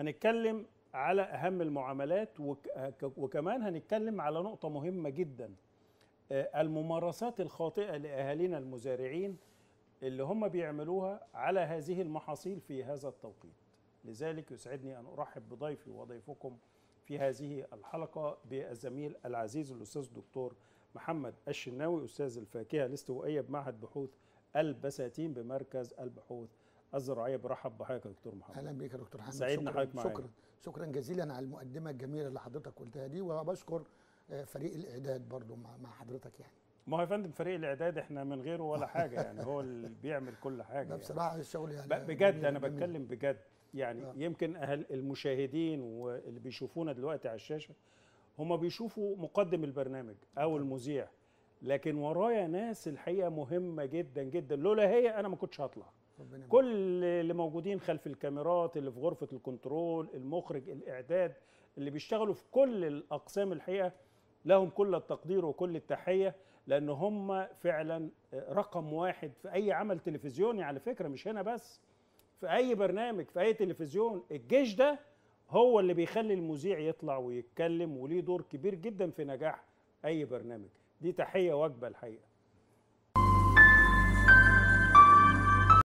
هنتكلم على اهم المعاملات وك وكمان هنتكلم على نقطه مهمه جدا الممارسات الخاطئه لاهالينا المزارعين اللي هم بيعملوها على هذه المحاصيل في هذا التوقيت لذلك يسعدني ان ارحب بضيفي وضيفكم في هذه الحلقه بالزميل العزيز الاستاذ الدكتور محمد الشناوي استاذ الفاكهه الاستوائيه بمعهد بحوث البساتين بمركز البحوث الزراعيه برحب بحضرتك يا دكتور محمد اهلا بيك يا دكتور حمد سعيدنا شكرا حضرتك معانا شكرا شكرا جزيلا على المقدمه الجميله اللي حضرتك قلتها دي وبشكر فريق الاعداد برضو مع مع حضرتك يعني ما هو يا فندم فريق الاعداد احنا من غيره ولا حاجه يعني هو اللي بيعمل كل حاجه ده يعني. بصراحه الشغل يعني ب- بجد انا بتكلم بجد يعني آه. يمكن أهل المشاهدين واللي بيشوفونا دلوقتي على الشاشه هم بيشوفوا مقدم البرنامج او المذيع لكن ورايا ناس الحقيقه مهمه جدا جدا لولا هي انا ما كنتش هطلع ربنا كل اللي موجودين خلف الكاميرات اللي في غرفه الكنترول المخرج الاعداد اللي بيشتغلوا في كل الاقسام الحقيقه لهم كل التقدير وكل التحيه لان هم فعلا رقم واحد في اي عمل تلفزيوني على فكره مش هنا بس في اي برنامج في اي تلفزيون الجيش ده هو اللي بيخلي المذيع يطلع ويتكلم وليه دور كبير جدا في نجاح اي برنامج دي تحيه واجبه الحقيقه